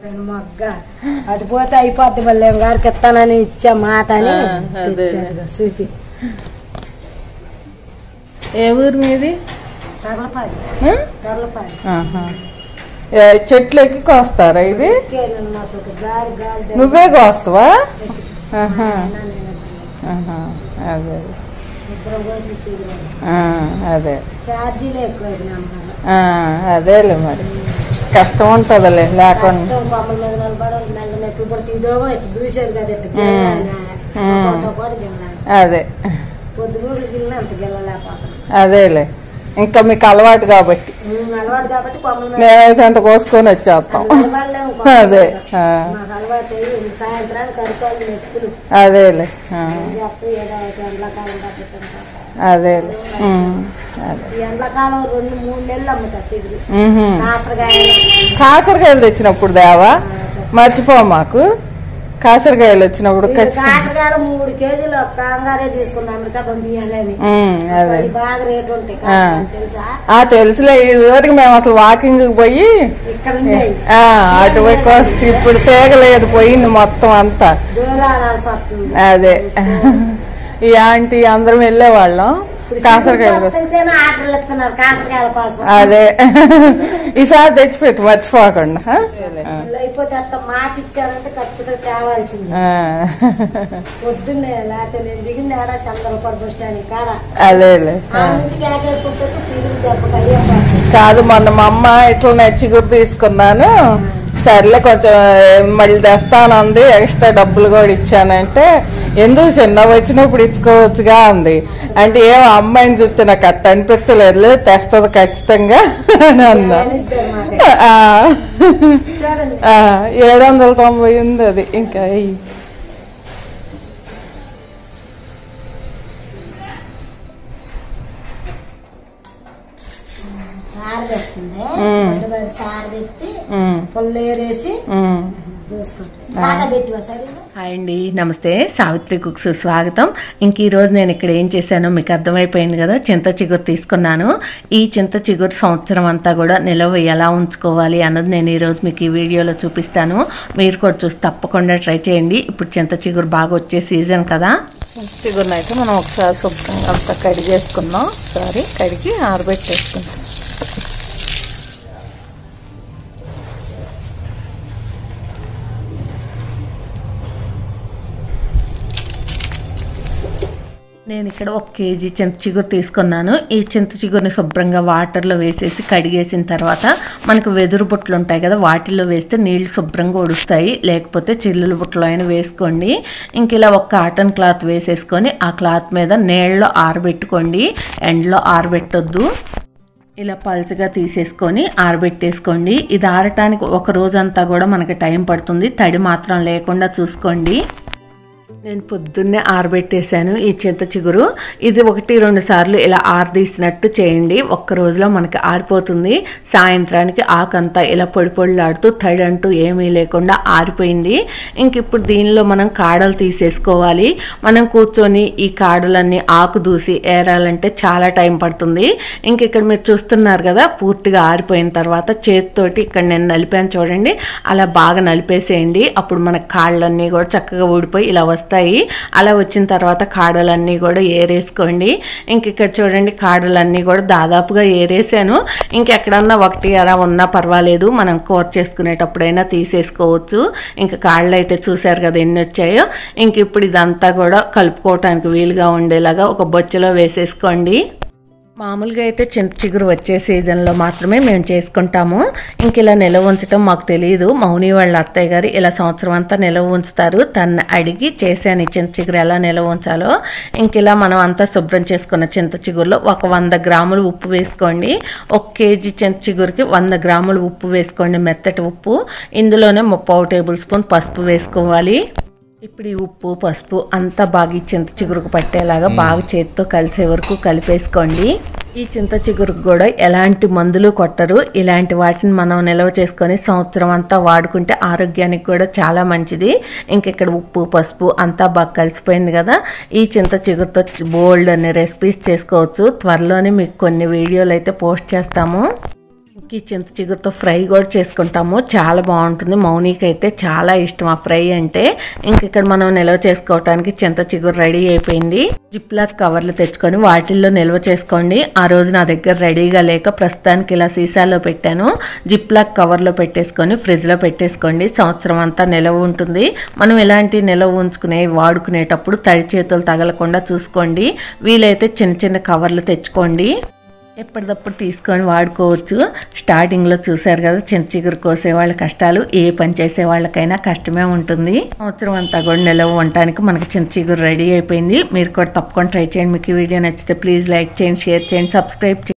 మొగ్గ అటు పోతే అయిపోద్ది మళ్ళీ గారికి ఇస్తానని ఇచ్చా మాట అని ఆ, అదే. తెచ్చారు చూపి ఏ ఊరు మీది తగలపాడి ఆ? తగలపాడి ఆహా. ఏ, చెట్లు ఎక్కి కోస్తారా ఇది కేరళ అసలు జారి గాలి నువ్వే కోస్తావా ఆహా. ఆహా. అదే ఇద్దరం కోసం చీరలు ఆ, అదే ఛార్జీలు ఎక్కువ నమ్మకం ఆ, అదేలే మరి కష్టం ఉంటుందిలే లేకుండా కష్టం కొమ్మల మీద నిలబడాలి మెల్ల నొప్పి పడితే ఇదేమో ఇట్లా దూసారు కదా ఇట్లా గిల్లాలి పాటు గిల్లాలి అదే పొద్దుగూరు గిల్లిన అంత గిల్లలేకపోతాం అదేలే ఇంకా మీకు అలవాటు కాబట్టి అలవాటు కాబట్టి కొమ్మల మీద మేమైతే అంత కోసుకొని వచ్చేస్తాం నిలబడలేము కొమ్మల అదే మీద. ఆ, మాకు అలవాటు అయ్యి సాయంత్రానికి అరికాలు నొప్పులు అదేలే ఆ, చెప్పి ఏదో ఒకటి ఎండాకాలం పట్టుకుంటాం అదేలే ఉమ్, అదే ఈ ఎండాకాలం రెండు మూడు నెలలు అమ్ముతా చిగురు ఉహుం. కాసరకాయలు కాకరకాయలు తెచ్చినప్పుడు దేవా మర్చిపో మాకు కాకరకాయలు వచ్చినప్పుడు ఇది ఖచ్చితంగా కాకరకాయలు మూడు కేజీలు కంగారే తీసుకున్నాం అమెరికా పంపించాలని ఉమ్, అదే అవి బాగా రేటు ఉంటాయి కాకరకాయలు తెలుసా ఆ తెలుసులే ఇదివరకు మేము అసలు వాకింగ్ పోయి ఇక్కడ ఉన్నాయి ఆ, అటు పోయి కోస్తే ఇప్పుడు తేగలేదు పోయింది మొత్తం అంతా దూరాడాల్సి వస్తుంది అదే ఈ ఆంటీ అందరం వెళ్ళేవాళ్ళం కాకరకాయలు కోసం వస్తుంటేనే ఆర్డర్లు ఇస్తున్నారు కాకరకాయల కోసం అదే ఈసారి తెచ్చిపెట్టు మర్చిపోకుండా ఆ? ఇల్లు అయిపోతే అట్ట మాట ఇచ్చారంటే ఖచ్చితంగా తేవాల్సింది ఆ. పొద్దున్నే లేకపోతే నేను దిగింది ఆడ చంద్రపడి బస్ స్టాండ్ కాడ అదేలే ఆ నుంచి కేకేసుకుంటే సీరియల్ దెబ్బకి అయ్యే కాదు మొన్న మా అమ్మ ఇట్లా చిగురు తీసుకున్నాను సర్లే కొంచెం మళ్ళీ తెస్తానంది ఎక్స్ట్రా డబ్బులు కూడా ఇచ్చానంటే ఎందుకు చిన్న వచ్చినప్పుడు ఇచ్చుకోవచ్చుగా అంది అంటే ఏం అమ్మాయిని చూస్తే నాకు అట్ట అనిపించలేదు తెస్తుంది ఖచ్చితంగా అని అన్నా ఆ, చూడండి ఆ, ఏడు వందల తొంభై ఉంది అది ఇంకా ఎయ్యి. సార్ పెట్టింది ఉమ్. పెద్ద సార్ పెట్టి ఉమ్, పుల్లేరేసి ఉమ్. చూసుకుంటాం బాగా పెట్టివా సరేనా హాయ్ అండి నమస్తే సావిత్రి కుక్స్ స్వాగతం ఇంక ఈరోజు నేను ఇక్కడ ఏం చేశానో మీకు అర్థమైపోయింది కదా చింత చిగురు తీసుకున్నాను ఈ చింత చిగురు సంవత్సరం అంతా కూడా నిలవ ఎలా ఉంచుకోవాలి అన్నది నేను ఈరోజు మీకు ఈ వీడియోలో చూపిస్తాను మీరు కూడా చూసి తప్పకుండా ట్రై చేయండి ఇప్పుడు చింత చిగురు బాగా వచ్చే సీజన్ కదా చిగురుని అయితే మనం ఒకసారి శుభ్రంగా అంతా కడిగేసుకుందాం ఒకసారి కడిగి ఆరబెట్టేసుకుందాం నేను ఇక్కడ ఒక కేజీ చింత చిగురు తీసుకున్నాను ఈ చింత చిగురుని శుభ్రంగా వాటర్లో వేసేసి కడిగేసిన తర్వాత మనకు వెదురు బుట్టలు ఉంటాయి కదా వాటిల్లో వేస్తే నీళ్లు శుభ్రంగా ఒడుస్తాయి లేకపోతే చిల్లుల బుట్టలో అయినా వేసుకోండి ఇంక ఇలా ఒక కాటన్ క్లాత్ వేసేసుకొని ఆ క్లాత్ మీద నీళ్ళలో ఆరబెట్టుకోండి ఎండలో ఆరబెట్టొద్దు ఇలా పల్చగా తీసేసుకొని ఆరబెట్టేసుకోండి ఇది ఆరటానికి ఒక రోజంతా కూడా మనకి టైం పడుతుంది తడి మాత్రం లేకుండా చూసుకోండి నేను పొద్దున్నే ఆరబెట్టేశాను ఈ చింత చిగురు ఇది ఒకటి రెండు సార్లు ఇలా ఆరదీసినట్టు చేయండి ఒక్క రోజులో మనకి ఆరిపోతుంది సాయంత్రానికి ఆకంతా ఇలా పొడి పొడిలాడుతూ తడి అంటూ ఏమీ లేకుండా ఆరిపోయింది ఇంక ఇప్పుడు దీనిలో మనం కాడలు తీసేసుకోవాలి మనం కూర్చొని ఈ కాడలన్నీ ఆకు దూసి ఏరాలంటే చాలా టైం పడుతుంది ఇంక ఇక్కడ మీరు చూస్తున్నారు కదా పూర్తిగా ఆరిపోయిన తర్వాత చేతితోటి ఇక్కడ నేను నలిపాను చూడండి అలా బాగా నలిపేసేయండి అప్పుడు మన కాళ్ళన్నీ కూడా చక్కగా ఊడిపోయి ఇలా వస్తాయి అలా వచ్చిన తర్వాత కాడలన్నీ కూడా ఏరేసుకోండి ఇంక ఇక్కడ చూడండి కాడలన్నీ కూడా దాదాపుగా ఏరేసాను ఇంకెక్కడన్నా ఒకటి అలా ఉన్నా పర్వాలేదు మనం కూర చేసుకునేటప్పుడైనా తీసేసుకోవచ్చు ఇంకా కాళ్ళు అయితే చూశారు కదా ఎన్ని వచ్చాయో ఇంక ఇప్పుడు ఇదంతా కూడా కలుపుకోవటానికి వీలుగా ఉండేలాగా ఒక బొచ్చలో వేసేసుకోండి మామూలుగా అయితే చింత చిగురు వచ్చే సీజన్లో మాత్రమే మేము చేసుకుంటాము ఇంక ఇలా నిల్వ ఉంచడం మాకు తెలియదు మౌని వాళ్ళ అత్తయ్య గారు ఇలా సంవత్సరం అంతా నిల్వ ఉంచుతారు తను అడిగి చేశాను ఈ చింత చిగురు ఎలా నిల్వ ఉంచాలో ఇంక ఇలా మనం అంతా శుభ్రం చేసుకున్న చింత చిగురులో ఒక వంద గ్రాములు ఉప్పు వేసుకోండి ఒక కేజీ చింత చిగురుకి వంద గ్రాములు ఉప్పు వేసుకోండి మెత్తటి ఉప్పు ఇందులోనే ముప్పావు టేబుల్ స్పూన్ పసుపు వేసుకోవాలి ఇప్పుడు ఈ ఉప్పు పసుపు అంతా బాగా ఈ చింత చిగురుకు పట్టేలాగా బాగా చేతితో కలిసే వరకు కలిపేసుకోండి ఈ చింత చిగురుకు కూడా ఎలాంటి మందులు కొట్టరు ఇలాంటి వాటిని మనం నిల్వ చేసుకొని సంవత్సరం అంతా వాడుకుంటే ఆరోగ్యానికి కూడా చాలా మంచిది ఇంక ఇక్కడ ఉప్పు పసుపు అంతా బాగా కలిసిపోయింది కదా ఈ చింత చిగురుతో బోల్డ్ అనే రెసిపీస్ చేసుకోవచ్చు త్వరలోనే మీకు కొన్ని వీడియోలు అయితే పోస్ట్ చేస్తాము ఈ చింత చిగురుతో ఫ్రై కూడా చేసుకుంటాము చాలా బాగుంటుంది మౌనికి అయితే చాలా ఇష్టం ఆ ఫ్రై అంటే ఇంక ఇక్కడ మనం నిల్వ చేసుకోవటానికి చింత చిగురు రెడీ అయిపోయింది జిప్లాక్ కవర్లు తెచ్చుకొని వాటిల్లో నిల్వ చేసుకోండి ఆ రోజు నా దగ్గర రెడీగా లేక ప్రస్తుతానికి ఇలా సీసాలో పెట్టాను జిప్లాక్ కవర్లో పెట్టేసుకొని ఫ్రిడ్జ్లో పెట్టేసుకోండి సంవత్సరం అంతా నిలవ ఉంటుంది మనం ఇలాంటి నిలవ ఉంచుకునే వాడుకునేటప్పుడు తడి చేతులు తగలకుండా చూసుకోండి వీలైతే చిన్న చిన్న కవర్లు తెచ్చుకోండి ఎప్పటికప్పుడు తీసుకొని వాడుకోవచ్చు స్టార్టింగ్లో చూశారు కదా చింత చిగురు కోసే వాళ్ళ కష్టాలు ఏ పని చేసే వాళ్ళకైనా కష్టమే ఉంటుంది సంవత్సరం అంతా కూడా నిలవ ఉండటానికి మనకి చింత చిగురు రెడీ అయిపోయింది మీరు కూడా తప్పకుండా ట్రై చేయండి మీకు ఈ వీడియో నచ్చితే ప్లీజ్ లైక్ చేయండి షేర్ చేయండి సబ్స్క్రైబ్ చేయండి